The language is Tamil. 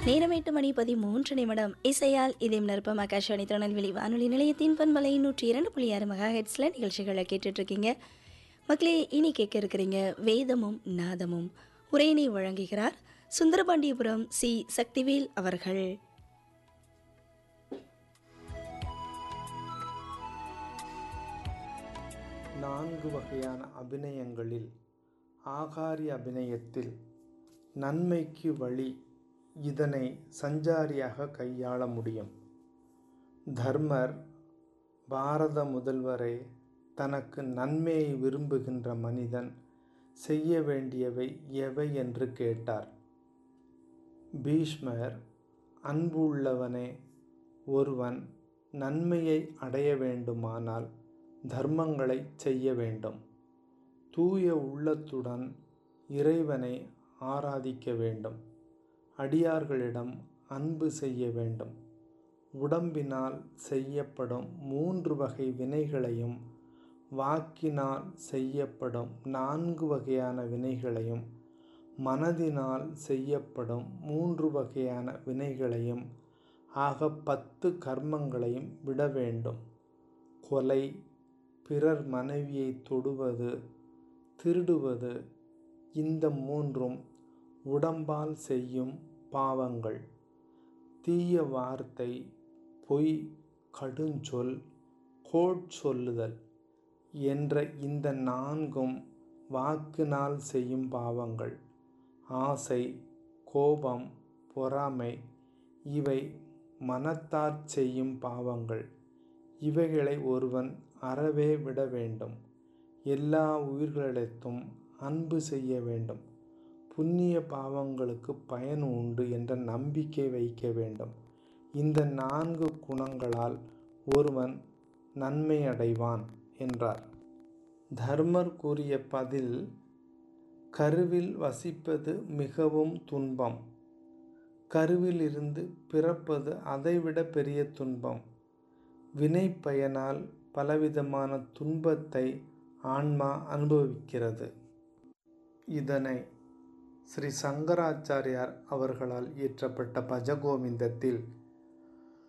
நேரம் எட்டு மணி பதிமூன்று நிமிடம் இசையால் இதயம் நிரப்பம் ஆகாஷவாணி திருநெல்வேலி வானொலி நிலையத்தின் பண்பலை நூற்றி இரண்டு புள்ளி ஆறு மெகா ஹெட்ஸில் நிகழ்ச்சிகளை கேட்டுட்டு இருக்கீங்க மக்களே இனி கேட்க இருக்கிறீங்க வேதமும் நாதமும் உரையினை வழங்குகிறார் சுந்தரபாண்டியபுரம் சி சக்திவேல் அவர்கள் நான்கு வகையான அபிநயங்களில் ஆகாரி அபிநயத்தில் நன்மைக்கு வழி இதனை சஞ்சாரியாக கையாள முடியும் தர்மர் பாரத முதல்வரே தனக்கு நன்மையை விரும்புகின்ற மனிதன் செய்ய வேண்டியவை எவை என்று கேட்டார் பீஷ்மர் அன்பு உள்ளவனே ஒருவன் நன்மையை அடைய வேண்டுமானால் தர்மங்களை செய்ய வேண்டும் தூய உள்ளத்துடன் இறைவனை ஆராதிக்க வேண்டும் அடியார்களிடம் அன்பு செய்ய வேண்டும் உடம்பினால் செய்யப்படும் மூன்று வகை வினைகளையும் வாக்கினால் செய்யப்படும் நான்கு வகையான வினைகளையும் மனதினால் செய்யப்படும் மூன்று வகையான வினைகளையும் ஆக பத்து கர்மங்களையும் விட வேண்டும் கொலை பிறர் மனைவியை தொடுவது திருடுவது இந்த மூன்றும் உடம்பால் செய்யும் பாவங்கள் தீய வார்த்தை பொய் கடுஞ்சொல் கோட் சொல்லுதல் என்ற இந்த நான்கும் வாக்கினால் செய்யும் பாவங்கள் ஆசை கோபம் பொறாமை இவை மனத்தாற் செய்யும் பாவங்கள் இவைகளை ஒருவன் அறவே விட வேண்டும் எல்லா உயிர்களிடத்தும் அன்பு செய்ய வேண்டும் புண்ணிய பாவங்களுக்கு பயன் உண்டு என்ற நம்பிக்கை வைக்க வேண்டும் இந்த நான்கு குணங்களால் ஒருவன் நன்மை அடைவான் என்றார் தர்மர் கூறிய பதில் கருவில் வசிப்பது மிகவும் துன்பம் கருவிலிருந்து பிறப்பது அதைவிட பெரிய துன்பம் வினை பயனால் பலவிதமான துன்பத்தை ஆன்மா அனுபவிக்கிறது இதனை ஸ்ரீ சங்கராச்சாரியார் அவர்களால் இயற்றப்பட்ட பஜகோவிந்தத்தில்